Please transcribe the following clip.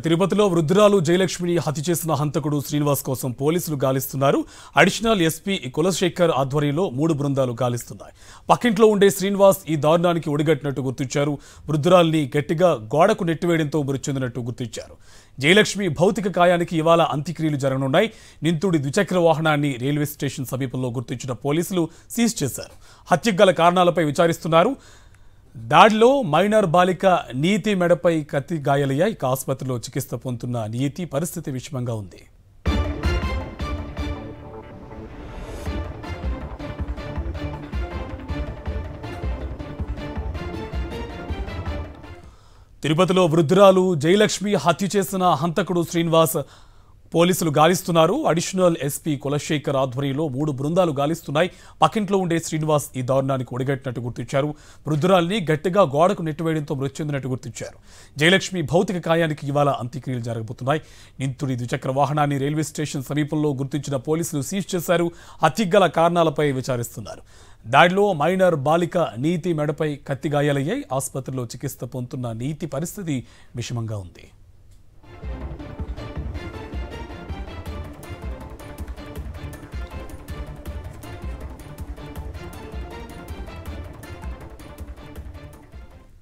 తిరుపతిలో వృద్ధురాలు జయలక్ష్మిని హత్య చేసిన హంతకుడు శ్రీనివాస్ కోసం పోలీసులు గాలిస్తున్నారు అడిషనల్ ఎస్పీ కులశేఖర్ ఆధ్వర్యంలో మూడు బృందాలు గాలిస్తున్నాయి పక్కింట్లో ఉండే శ్రీనివాస్ ఈ దారుణానికి ఒడిగట్టినట్టు గుర్తించారు వృద్ధురాల్ని గట్టిగా గోడకు నెట్టివేయడంతో మృతి చెందినట్టు గుర్తించారు జయలక్ష్మి భౌతిక కాయానికి ఇవాళ అంత్యక్రియలు జరగనున్నాయి నింతుడి ద్విచక్ర వాహనాన్ని రైల్వే స్టేషన్ సమీపంలో గుర్తించిన పోలీసులు సీజ్ చేశారు హత్యకు గల కారణాలపై విచారిస్తున్నారు దాడిలో మైనర్ బాలిక నీతి మెడపై కత్తి గాయాలయ్యాయి ఇక ఆసుపత్రిలో చికిత్స పొందుతున్న నీతి పరిస్థితి విషమంగా ఉంది తిరుపతిలో వృద్ధురాలు జయలక్ష్మి హత్య చేసిన హంతకుడు శ్రీనివాస్ పోలీసులు గాలిస్తున్నారు అడిషనల్ ఎస్పీ కులశేఖర్ ఆధ్వర్యంలో మూడు బృందాలు గాలిస్తున్నాయి పక్కింట్లో ఉండే శ్రీనివాస్ ఈ దారుణానికి ఒడిగట్టినట్టు గుర్తించారు వృద్ధురాల్ని గట్టిగా గోడకు నెట్టివేయడంతో మృతి చెందినట్టు గుర్తించారు జయలక్ష్మి భౌతిక కాయానికి ఇవాళ అంత్యక్రియలు జరగబోతున్నాయి నింతుడి ద్విచక్ర వాహనాన్ని రైల్వే స్టేషన్ సమీపంలో గుర్తించిన పోలీసులు సీజ్ చేశారు హత్యకు గల కారణాలపై విచారిస్తున్నారు దాడిలో మైనర్ బాలిక నీతి మెడపై కత్తి గాయాలయ్యాయి ఆసుపత్రిలో చికిత్స పొందుతున్న నీతి పరిస్థితి విషమంగా ఉంది